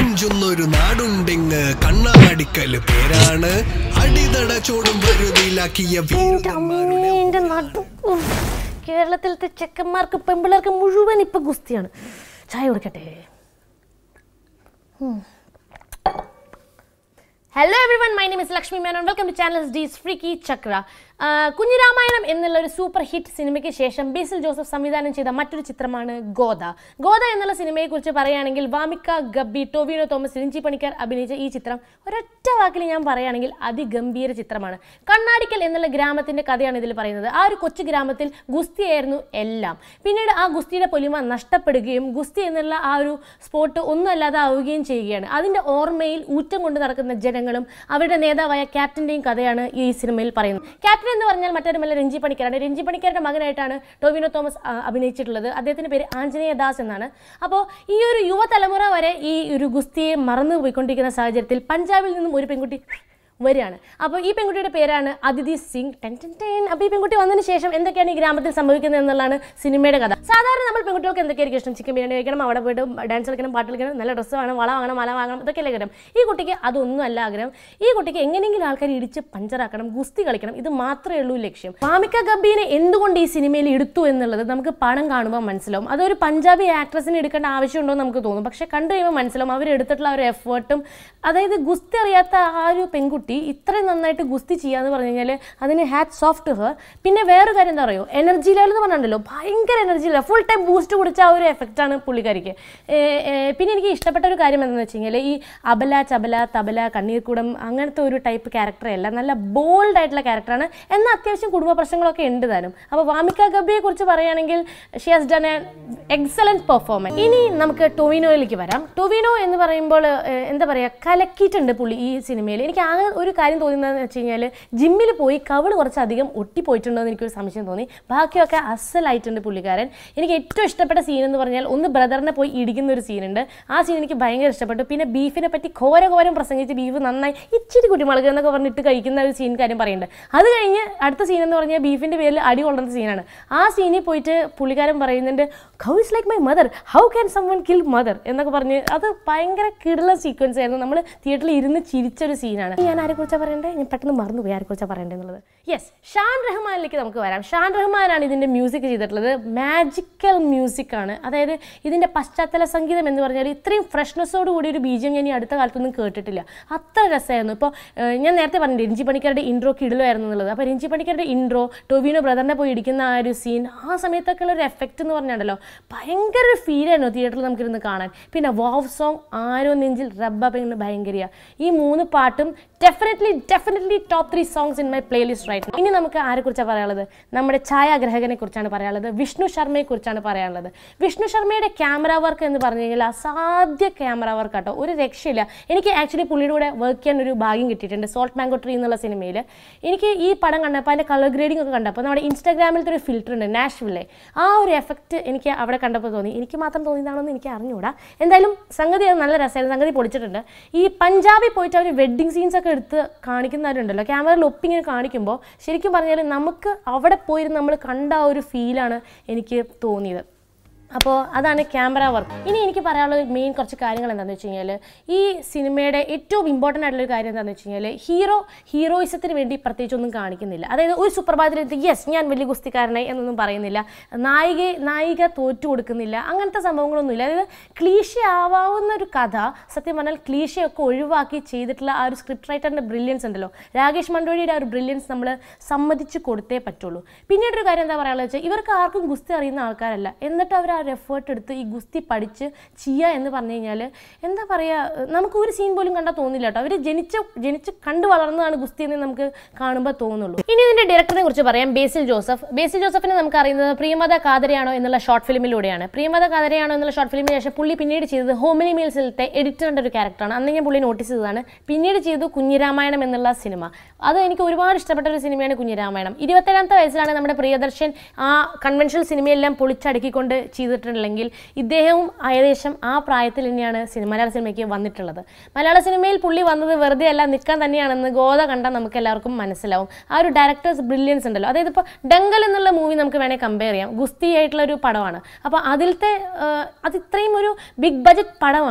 കൊഞ്ചുന്നൊരു നാടുണ്ടെങ്ങ് കണ്ണാടിക്കല് പേരാണ് അടിതട ചോടും വരുതിയിലാക്കിയ എൻ്റെ അമ്മേ, വീരന്മാരുടെ എൻ്റെ നടു ഉഫ്. കേരളത്തിലത്തെ ചെക്കന്മാർക്ക് പെമ്പിള്ളേർക്ക് മുഴുവൻ ഇപ്പൊ ഗുസ്തിയാണ് ചായ കുടിക്കട്ടെ hello everyone my name is Lakshmi Menon welcome to channel D's freaky Chakra Kunjiramayanam എന്നുള്ള ഒരു സൂപ്പർ ഹിറ്റ് സിനിമയ്ക്ക് ശേഷം ബേസിൽ ജോസഫ് സംവിധാനം ചെയ്ത മറ്റൊരു ചിത്രമാണ് ഗോദ ഗോദ എന്നുള്ള സിനിമയെക്കുറിച്ച് പറയുകയാണെങ്കിൽ വാമിക്ക ഗബ്ബി ടോവിനോ തോമസ് രഞ്ജി പണിക്കർ അഭിനയിച്ച ഈ ചിത്രം ഒരൊറ്റ വാക്കിൽ ഞാൻ പറയുകയാണെങ്കിൽ അതിഗംഭീര ചിത്രമാണ് കണ്ണാടിക്കൽ എന്നുള്ള ഗ്രാമത്തിന്റെ കഥയാണ് ഇതിൽ പറയുന്നത് ആ ഒരു കൊച്ചു ഗ്രാമത്തിൽ ഗുസ്തിയായിരുന്നു എല്ലാം പിന്നീട് ആ ഗുസ്തിയുടെ പൊലിമ നഷ്ടപ്പെടുകയും ഗുസ്തി എന്നുള്ള ആ ഒരു സ്പോട്ട് ഒന്നും അല്ലാതെ ആവുകയും ചെയ്യുകയാണ് അതിന്റെ ഓർമ്മയിൽ ഊറ്റം കൊണ്ട് നടക്കുന്ന ജനങ്ങളും അവരുടെ നേതാവായ ക്യാപ്റ്റന്റെയും കഥയാണ് ഈ സിനിമയിൽ പറയുന്നത് ക്യാപ്റ്റൻ എന്ന് പറഞ്ഞാൽ മറ്റൊരുമല്ല രഞ്ജി പണിക്കറാണ് രഞ്ജി പണിക്കരുടെ മകനായിട്ടാണ് ടോവിനോ തോമസ് ആ, അഭിനയിച്ചിട്ടുള്ളത് അദ്ദേഹത്തിന്റെ പേര് ആഞ്ജനേയ ദാസ് എന്നാണ് അപ്പോൾ ഈ ഒരു യുവതലമുറ വരെ ഈ ഒരു ഗുസ്തിയെ മറന്നു പോയിക്കൊണ്ടിരിക്കുന്ന സാഹചര്യത്തിൽ പഞ്ചാബിൽ നിന്നും ഒരു പെൺകുട്ടി വരികയാണ് അപ്പോൾ ഈ പെൺകുട്ടിയുടെ പേരാണ് അതിഥി സിംഗ് ടെൻ ടെൻ ടെൻ അപ്പോൾ ഈ പെൺകുട്ടി വന്നതിന് ശേഷം എന്തൊക്കെയാണ് ഈ ഗ്രാമത്തിൽ സംഭവിക്കുന്നത് എന്നുള്ളതാണ് സിനിമയുടെ കഥ സാധാരണ നമ്മൾ പെൺകുട്ടികൾക്ക് എന്തൊക്കെയായിരിക്കും ഇഷ്ടം ചിക്കൻ ബിരിയാണി കഴിക്കണം അവിടെ പോയിട്ട് ഡാൻസ് കളിക്കണം പാട്ട് കളിക്കണം നല്ല ഡ്രസ്സ് വേണം വള വാങ്ങണം മല വാങ്ങണം ഇതൊക്കെയല്ലേ ആഗ്രഹം ഈ കുട്ടിക്ക് അതൊന്നും അല്ല ആഗ്രഹം ഈ കുട്ടിക്ക് എങ്ങനെയെങ്കിലും ആൾക്കാർ ഇടിച്ച് പഞ്ചറാക്കണം ഗുസ്തി കളിക്കണം ഇത് മാത്രമേ ഉള്ളൂ ലക്ഷ്യം വാമിക ഗബ്ബീനെ എന്തുകൊണ്ട് ഈ സിനിമയിൽ എടുത്തു എന്നുള്ളത് നമുക്ക് പണം കാണുമ്പോൾ മനസ്സിലാവും അതൊരു പഞ്ചാബി ആക്ട്രസിനെ എടുക്കേണ്ട ആവശ്യമുണ്ടോ എന്ന് നമുക്ക് തോന്നും പക്ഷെ കണ്ടു കഴിയുമ്പോൾ മനസ്സിലാവും അവർ എടുത്തിട്ടുള്ള ആ ഒരു എഫേർട്ടും അതായത് ഗുസ്തി അറിയാത്ത ആ ഒരു പെൺകുട്ടി ഇത്രയും നന്നായിട്ട് ഗുസ്തി ചെയ്യാന്ന് പറഞ്ഞു കഴിഞ്ഞാൽ അതിന് ഹാറ്റ് സോഫ്റ്റ് ഹെർ പിന്നെ വേറൊരു കാര്യം എന്താ പറയുക എനർജി ലെവൽ എന്ന് പറഞ്ഞിട്ടുണ്ടല്ലോ ഭയങ്കര energy level full time Boost കുടിച്ച ആ ഒരു എഫക്റ്റാണ് പുള്ളിക്കാരിക്ക് ഏ, ഏ, പിന്നെ എനിക്ക് ഇഷ്ടപ്പെട്ട ഒരു കാര്യം എന്താണെന്ന് വെച്ച് കഴിഞ്ഞാൽ ഈ അബല ചബല തബല കണ്ണീർക്കൂടം അങ്ങനത്തെ ഒരു ടൈപ്പ് ക്യാരക്ടറല്ല നല്ല ബോൾഡ് ആയിട്ടുള്ള ക്യാരക്ടറാണ് എന്നാൽ അത്യാവശ്യം കുടുംബ പ്രശ്നങ്ങളൊക്കെ ഉണ്ട് താനും അപ്പോൾ വാമിക ഗബിയെ കുറിച്ച് പറയുകയാണെങ്കിൽ she has done a excellent performance ഇനി നമുക്ക് ടൊവിനോയിലേക്ക് വരാം ടൊവിനോ എന്ന് പറയുമ്പോൾ ഏഹ്, എന്താ പറയുക കലക്കിയിട്ടുണ്ട് പുള്ളി ഈ സിനിമയിൽ എനിക്ക് ആകെ ഒരു കാര്യം തോന്നുന്നതെന്ന് വെച്ച് കഴിഞ്ഞാൽ ജിമ്മിൽ പോയി കവിള് കുറച്ചധികം ഒട്ടിപ്പോയിട്ടുണ്ടോ എന്ന് എനിക്കൊരു സംശയം തോന്നി ബാക്കിയൊക്കെ അസലായിട്ടുണ്ട് പുള്ളിക്കാരൻ എനിക്ക് ഏറ്റവും ഇഷ്ടപ്പെട്ട സീൻ എന്ന് പറഞ്ഞാൽ ഒന്ന് ബ്രദറിനെ പോയി ഇടിക്കുന്ന ഒരു സീനുണ്ട് ആ സീൻ എനിക്ക് ഭയങ്കര ഇഷ്ടപ്പെട്ടു പിന്നെ ബീഫിനെ പറ്റി ഘോര ഘോരം പ്രസംഗിച്ച് ബീഫ് നന്നായി ഇച്ചിരി കുട്ടിമുളക് എന്നൊക്കെ പറഞ്ഞിട്ട് കഴിക്കുന്ന ഒരു സീൻ കാര്യം പറയുന്നുണ്ട് അത് കഴിഞ്ഞ് അടുത്ത സീൻ എന്ന് പറഞ്ഞാൽ ബീഫിൻ്റെ പേരിൽ അടി കൊള്ളുന്ന സീനാണ് ആ സീനിൽ പോയിട്ട് പുള്ളിക്കാരൻ പറയുന്നുണ്ട് how is like my mother how can someone kill mother എന്നൊക്കെ പറഞ്ഞ് അത് ഭയങ്കര കിടുള്ള സീക്വൻസ് ആയിരുന്നു നമ്മൾ തിയേറ്ററിൽ ഇരുന്ന് ചിരിച്ചൊരു സീനാണ് ഞാൻ ആരെക്കുറിച്ചാണ് പറയണ്ടേ ഞാൻ പെട്ടെന്ന് മറന്നുപോയി ആരെക്കുറിച്ചാണ് പറയണ്ടേ എന്നുള്ളത് യെസ് ഷാൻ റഹ്മാനിലേക്ക് നമുക്ക് വരാം ഷാൻ റഹ്മാനാണ് ഇതിൻ്റെ മ്യൂസിക് ചെയ്തിട്ടുള്ളത് മാജിക്കൽ മ്യൂസിക് ആണ് അതായത് ഇതിൻ്റെ പശ്ചാത്തല സംഗീതം എന്ന് പറഞ്ഞാൽ ഇത്രയും ഫ്രഷ്നെസ്സോട് കൂടി ഒരു ബീജം ഞാൻ ഈ അടുത്ത കാലത്തൊന്നും കേട്ടിട്ടില്ല അത്ര രസമായിരുന്നു ഇപ്പോൾ ഞാൻ നേരത്തെ പറഞ്ഞു രഞ്ജി പണിക്കരുടെ ഇൻട്രോ കിടിലായിരുന്നു എന്നുള്ളത് അപ്പോൾ രഞ്ജി പണിക്കരുടെ ഇൻട്രോ ടൊവിനോ ബ്രദറിനെ പോയി ഇടിക്കുന്ന ആ ഒരു സീൻ ആ സമയത്തൊക്കെ ഉള്ള ഒരു എഫക്റ്റ് എന്ന് പറഞ്ഞാണ്ടല്ലോ ഭയങ്കര ഒരു ഫീലായിരുന്നു തിയേറ്ററിൽ നമുക്കിരുന്ന് കാണാൻ പിന്നെ വാവ് സോങ് ആരോ നെഞ്ചിൽ റബ്ബ പെണ്ണ് ഭയങ്കര ഈ മൂന്ന് പാട്ടും definitely definitely top three songs in my playlist right ഇനി നമുക്ക് ആരെക്കുറിച്ചാണ് പറയാനുള്ളത് നമ്മുടെ ഛായാഗ്രഹകനെ കുറിച്ചാണ് പറയാനുള്ളത് വിഷ്ണു ശർമ്മയെ കുറിച്ചാണ് പറയാനുള്ളത് വിഷ്ണു ശർമ്മയുടെ ക്യാമറ വർക്ക് എന്ന് പറഞ്ഞു കഴിഞ്ഞാൽ അസാധ്യ ക്യാമറ വർക്ക് കേട്ടോ ഒരു രക്ഷയില്ല എനിക്ക് ആക്ച്വലി പുള്ളിയുടെ കൂടെ വർക്ക് ചെയ്യാൻ ഒരു ഭാഗ്യം കിട്ടിയിട്ടുണ്ട് സോൾട്ട് മാംഗോ ട്രീ എന്നുള്ള സിനിമയിൽ എനിക്ക് ഈ പടം കണ്ടപ്പോൾ അതിൻ്റെ കളർ ഗ്രേഡിംഗ് ഒക്കെ കണ്ടപ്പോൾ നമ്മുടെ ഇൻസ്റ്റാഗ്രാമിലത്തെ ഒരു ഫിൽറ്റർ ഉണ്ട് നാഷ്വില്ലേ ആ ഒരു എഫക്റ്റ് എനിക്ക് അവിടെ കണ്ടപ്പോൾ തോന്നി എനിക്ക് മാത്രം തോന്നിയതാണോ എന്ന് എനിക്ക് അറിഞ്ഞുകൂടാ എന്തായാലും സംഗതി അത് നല്ല രസമായിരുന്നു സംഗതി പൊളിച്ചിട്ടുണ്ട് ഈ പഞ്ചാബിൽ പോയിട്ട് അവർ വെഡ്ഡിങ് സീൻസ് ഒക്കെ എടുത്ത് കാണിക്കുന്നവരുണ്ടല്ലോ ക്യാമറയിൽ ഒപ്പിങ്ങനെ കാണിക്കുമ്പോൾ ശരിക്കും പറഞ്ഞാൽ നമുക്ക് അവിടെ പോയിരുന്ന് നമ്മൾ കണ്ട ആ ഒരു ഫീലാണ് എനിക്ക് തോന്നിയത് അപ്പോൾ അതാണ് ക്യാമറ വർക്ക് ഇനി എനിക്ക് പറയാനുള്ള മെയിൻ കുറച്ച് കാര്യങ്ങൾ എന്താണെന്ന് വെച്ച് കഴിഞ്ഞാൽ ഈ സിനിമയുടെ ഏറ്റവും ഇമ്പോർട്ടൻ്റ് ആയിട്ടുള്ള ഒരു കാര്യം എന്താണെന്ന് വെച്ച് കഴിഞ്ഞാൽ ഹീറോ ഹീറോയിസത്തിന് വേണ്ടി പ്രത്യേകിച്ച് ഒന്നും കാണിക്കുന്നില്ല അതായത് ഒരു സുപ്രഭാതത്തിൽ യെസ് ഞാൻ വലിയ ഗുസ്തിക്കാരനായി എന്നൊന്നും പറയുന്നില്ല നായിക നായിക തോറ്റു കൊടുക്കുന്നില്ല അങ്ങനത്തെ സംഭവങ്ങളൊന്നുമില്ല അതായത് ക്ലീശ ആവാവുന്ന ഒരു കഥ സത്യം പറഞ്ഞാൽ ക്ലീശയൊക്കെ ഒഴിവാക്കി ചെയ്തിട്ടുള്ള ആ ഒരു സ്ക്രിപ്റ്റ് റൈറ്ററിൻ്റെ ബ്രില്യൻസ് ഉണ്ടല്ലോ രാകേഷ് മണ്ടോടിയുടെ ആ ഒരു ബ്രില്യൻസ് നമ്മൾ സമ്മതിച്ച് കൊടുത്തേ പറ്റുള്ളൂ പിന്നീടൊരു കാര്യം എന്താ പറയാനുള്ളത് വെച്ചാൽ ഇവർക്ക് ആർക്കും ഗുസ്തി അറിയുന്ന ആൾക്കാരല്ല എന്നിട്ട് അവർ ആ ഒരു എഫേർട്ട് എടുത്ത് ഈ ഗുസ്തി പഠിച്ച് ചെയ്യുക എന്ന് പറഞ്ഞു കഴിഞ്ഞാൽ എന്താ പറയുക നമുക്ക് ഒരു സീൻ പോലും കണ്ടാൽ തോന്നില്ല കേട്ടോ അവർ ജനിച്ച് ജനിച്ച് കണ്ടു വളർന്നതാണ് ഗുസ്തി എന്ന് നമുക്ക് കാണുമ്പോൾ തോന്നുള്ളൂ ഇനി ഇതിൻ്റെ ഡയറക്ടറിനെ കുറിച്ച് പറയാം ബേസിൽ ജോസഫ് ബേസിൽ ജോസഫിനെ നമുക്ക് അറിയുന്നത് പ്രിയമത കാതരയാണോ എന്നുള്ള ഷോർട്ട് ഫിലിമിലൂടെയാണ് പ്രിയമത കാതരയാണോ എന്നുള്ള ഷോർട്ട് ഫിലിമിന് ശേഷം പുള്ളി പിന്നീട് ചെയ്തത് ഹോമിലി മീൽസിലത്തെ എഡിറ്ററിൻ്റെ ഒരു ക്യാരക്ടറാണ് അന്ന് ഞാൻ പുള്ളി നോട്ടീസ് ചെയ്തതാണ് പിന്നീട് ചെയ്തു കുഞ്ഞിരാമായണം എന്നുള്ള സിനിമ അത് എനിക്ക് ഒരുപാട് ഇഷ്ടപ്പെട്ട ഒരു സിനിമയാണ് കുഞ്ഞിരാമായണം ഇരുപത്തേഴാമത്തെ വയസ്സിലാണ് നമ്മുടെ പ്രിയദർശൻ ആ കൺവെൻഷണൽ സിനിമയെല്ലാം പൊളിച്ചടുക്കിക്കൊണ്ട് ചെയ്തിട്ടുണ്ടെങ്കിൽ ഇദ്ദേഹവും ഏകദേശം ആ പ്രായത്തിൽ തന്നെയാണ് സിനിമ മലയാള സിനിമയ്ക്ക് വന്നിട്ടുള്ളത് മലയാള സിനിമയിൽ പുള്ളി വന്നത് വെറുതെ അല്ല നിൽക്കാൻ തന്നെയാണെന്ന് ഗോത കണ്ടാൽ നമുക്ക് എല്ലാവർക്കും മനസ്സിലാവും ആ ഒരു ഡയറക്ടേഴ്സ് ബ്രില്യൻസ് ഉണ്ടല്ലോ അതായത് ഇപ്പോൾ ഡങ്കൽ എന്നുള്ള മൂവി നമുക്ക് വേണേൽ കമ്പയർ ചെയ്യാം ഗുസ്തി ആയിട്ടുള്ള ഒരു പടമാണ് അപ്പോൾ അതിലത്തെ ആ, അത് ഇത്രയും ഒരു ബിഗ് ബജറ്റ് പടമാണ്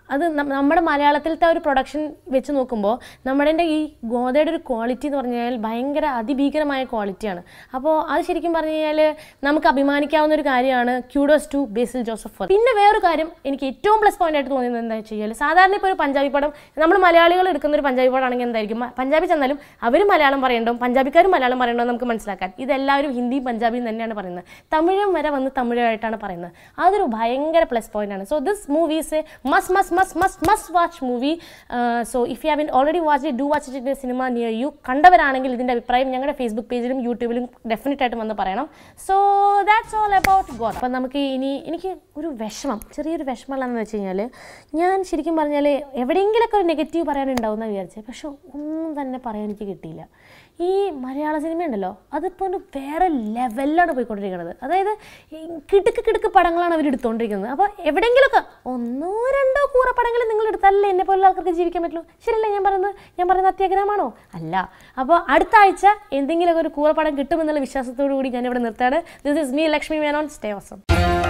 അത് നം- നമ്മുടെ മലയാളത്തിലത്തെ ഒരു പ്രൊഡക്ഷൻ വെച്ച് നോക്കുമ്പോൾ നമ്മുടെ ഈ ഗോതയുടെ ഒരു ക്വാളിറ്റി എന്ന് പറഞ്ഞു കഴിഞ്ഞാൽ ഭയങ്കര അതിഭീകരമായ ക്വാളിറ്റിയാണ് അപ്പോൾ അത് ശരിക്കും പറഞ്ഞു കഴിഞ്ഞാൽ നമുക്ക് അഭിമാനിക്കാവുന്ന ഒരു കാര്യമാണ് kudos to Basil Joseph for പിന്നെ വേറൊരു കാര്യം എനിക്ക് ഏറ്റവും പ്ലസ് പോയിന്റ് ആയിട്ട് തോന്നിയത് എന്താ വെച്ച് കഴിഞ്ഞാൽ സാധാരണ ഇപ്പോൾ ഒരു പഞ്ചാബി പടം നമ്മൾ മലയാളികൾ എടുക്കുന്ന ഒരു പഞ്ചാബി പടമാണെങ്കിൽ എന്തായിരിക്കും മ- പഞ്ചാബി ചെന്നാലും അവർ മലയാളം പറയണ്ടും പഞ്ചാബിക്കാരും മലയാളം പറയണ്ടോ നമുക്ക് മനസ്സിലാക്കാൻ ഇതെല്ലാവരും ഹിന്ദിയും പഞ്ചാബിയും തന്നെയാണ് പറയുന്നത് തമിഴും വരെ വന്ന് തമിഴായിട്ടാണ് പറയുന്നത് അതൊരു ഭയങ്കര പ്ലസ് പോയിന്റ് ആണ് so this movie's a must must must must must watch movie so if you have already watch it do watch it സിനിമ നിയർ യു കണ്ടവരാണെങ്കിൽ ഇതിൻ്റെ അഭിപ്രായം ഞങ്ങളുടെ ഫേസ്ബുക്ക് പേജിലും യൂട്യൂബിലും ഡെഫിനറ്റ് ആയിട്ട് വന്ന് പറയണം so that's all about Godha അപ്പം നമുക്ക് ഇനി എനിക്ക് ഒരു വിഷമം ചെറിയൊരു വിഷമം ഉള്ളതെന്ന് വെച്ച് കഴിഞ്ഞാൽ ഞാൻ ശരിക്കും പറഞ്ഞാൽ എവിടെയെങ്കിലൊക്കെ ഒരു നെഗറ്റീവ് പറയാനുണ്ടാവുമെന്ന് വിചാരിച്ചത് പക്ഷെ ഒന്നും തന്നെ പറയാൻ എനിക്ക് കിട്ടിയില്ല ഈ മലയാള സിനിമ ഉണ്ടല്ലോ അതിപ്പോൾ ഒരു വേറെ ലെവലിലാണ് പോയിക്കൊണ്ടിരിക്കുന്നത് അതായത് ഈ കിടുക്ക് കിടുക്ക് പടങ്ങളാണ് അവർ എടുത്തുകൊണ്ടിരിക്കുന്നത് അപ്പോൾ എവിടെയെങ്കിലുമൊക്കെ ഒന്നോ രണ്ടോ കൂറ പടങ്ങൾ നിങ്ങൾ എടുത്താലല്ലേ എന്നെ പോലുള്ള ആൾക്കാർക്ക് ജീവിക്കാൻ പറ്റുള്ളൂ ശരിയല്ലേ ഞാൻ പറയുന്നത് ഞാൻ പറയുന്നത് അത്യാഗ്രഹമാണോ അല്ല അപ്പോൾ അടുത്ത ആഴ്ച എന്തെങ്കിലുമൊക്കെ ഒരു കൂറ പടം കിട്ടുമെന്നുള്ള വിശ്വാസത്തോടു കൂടി ഞാൻ ഇവിടെ നിർത്താണ് this is me Lakshmi Menon stay awesome